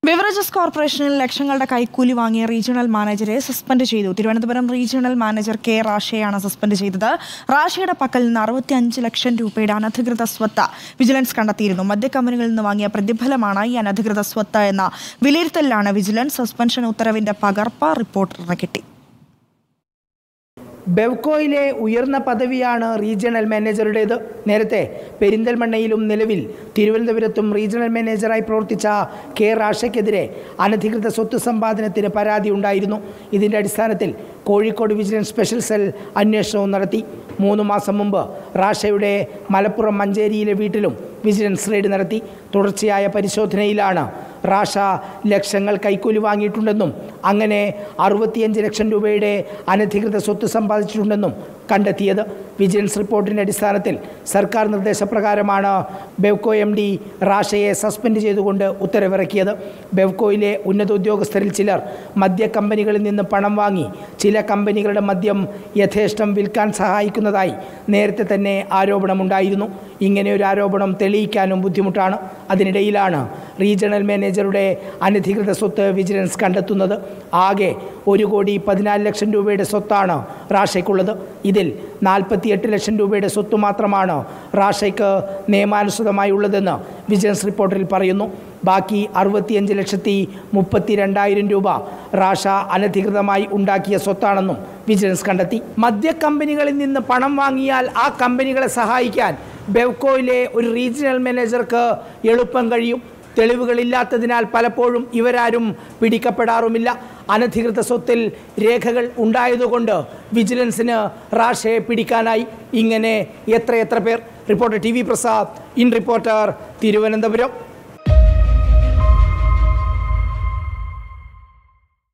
beverages കോർപ്പറേഷനിൽ ലക്ഷങ്ങളുടെ കൈക്കൂലി വാങ്ങിയ റീജിയണൽ മാനേജരെ സസ്പെൻഡ് ചെയ്തു തിരുവനന്തപുരം റീജിയണൽ മാനേജർ കെ റാഷയെയാണ് സസ്പെൻഡ് ചെയ്തത് റാഷയുടെ പക്കൽ നിന്ന് അറുപത്തിയഞ്ച് ലക്ഷം രൂപയുടെ അനധികൃത സ്വത്ത് വിജിലൻസ് കണ്ടെത്തിയിരുന്നു മദ്യക്കമ്പനികളിൽ നിന്ന് വാങ്ങിയ പ്രതിഫലമാണ് ഈ അനധികൃത സ്വത്ത് എന്ന വിലയിരുത്തലിലാണ് വിജിലൻസ് സസ്പെൻഷൻ ഉത്തരവിന്റെ പകർപ്പ് റിപ്പോർട്ടറിന് കിട്ടി ബെവ്കോയിലെ ഉയർന്ന പദവിയാണ് റീജിയണൽ മാനേജറുടേത് നേരത്തെ പെരിന്തൽമണ്ണയിലും നിലവിൽ തിരുവനന്തപുരത്തും റീജിയണൽ മാനേജറായി പ്രവർത്തിച്ച കെ റാഷയ്ക്കെതിരെ അനധികൃത സ്വത്ത് സമ്പാദനത്തിന് പരാതി ഉണ്ടായിരുന്നു ഇതിൻ്റെ അടിസ്ഥാനത്തിൽ കോഴിക്കോട് വിജിലൻസ് സ്പെഷ്യൽ സെൽ അന്വേഷണവും നടത്തി മൂന്ന് മാസം മുമ്പ് റാഷയുടെ മലപ്പുറം മഞ്ചേരിയിലെ വീട്ടിലും വിജിലൻസ് റെയ്ഡ് നടത്തി തുടർച്ചയായ പരിശോധനയിലാണ് റാഷ ലക്ഷങ്ങൾ കൈക്കൂലി വാങ്ങിയിട്ടുണ്ടെന്നും അങ്ങനെ അറുപത്തിയഞ്ച് ലക്ഷം രൂപയുടെ അനധികൃത സ്വത്ത് സമ്പാദിച്ചിട്ടുണ്ടെന്നും കണ്ടെത്തിയത് വിജിലൻസ് റിപ്പോർട്ടിൻ്റെ അടിസ്ഥാനത്തിൽ സർക്കാർ നിർദ്ദേശപ്രകാരമാണ് ബെവ്കോ എം ഡി റാഷയെ സസ്പെൻഡ് ചെയ്തുകൊണ്ട് ഉത്തരവിറക്കിയത് ബെവ്കോയിലെ ഉന്നത ഉദ്യോഗസ്ഥരിൽ ചിലർ മദ്യ കമ്പനികളിൽ നിന്ന് പണം വാങ്ങി ചില കമ്പനികളുടെ മദ്യം യഥേഷ്ടം വിൽക്കാൻ സഹായിക്കുന്നതായി നേരത്തെ തന്നെ ആരോപണമുണ്ടായിരുന്നു ഇങ്ങനെ ഒരു ആരോപണം തെളിയിക്കാനും ബുദ്ധിമുട്ടാണ് അതിനിടയിലാണ് റീജിയണൽ മാനേജറുടെ അനധികൃത സ്വത്ത് വിജിലൻസ് കണ്ടെത്തുന്നത് ആകെ ഒരു കോടി പതിനാല് ലക്ഷം രൂപയുടെ സ്വത്താണ് റാഷയ്ക്കുള്ളത് ഇതിൽ നാൽപ്പത്തിയെട്ട് ലക്ഷം രൂപയുടെ സ്വത്ത് മാത്രമാണ് റാഷയ്ക്ക് നിയമാനുസൃതമായി ഉള്ളതെന്ന് വിജിലൻസ് റിപ്പോർട്ടിൽ പറയുന്നു ബാക്കി അറുപത്തിയഞ്ച് ലക്ഷത്തി മുപ്പത്തി രണ്ടായിരം രൂപ റാഷ അനധികൃതമായി ഉണ്ടാക്കിയ സ്വത്താണെന്നും വിജിലൻസ് കണ്ടെത്തി മദ്യക്കമ്പനികളിൽ നിന്ന് പണം വാങ്ങിയാൽ ആ കമ്പനികളെ സഹായിക്കാൻ ബെവ്കോയിലെ ഒരു റീജിയണൽ മാനേജർക്ക് എളുപ്പം കഴിയും തെളിവുകളില്ലാത്തതിനാൽ പലപ്പോഴും ഇവരാരും പിടിക്കപ്പെടാറുമില്ല അനധികൃത സ്വത്തിൽ രേഖകൾ ഉണ്ടായതുകൊണ്ട് വിജിലൻസിന് റാഷയെ പിടിക്കാനായി ഇങ്ങനെ എത്രയെത്ര പേർ reporter T V Prasad in reporter Thiruvananthapuram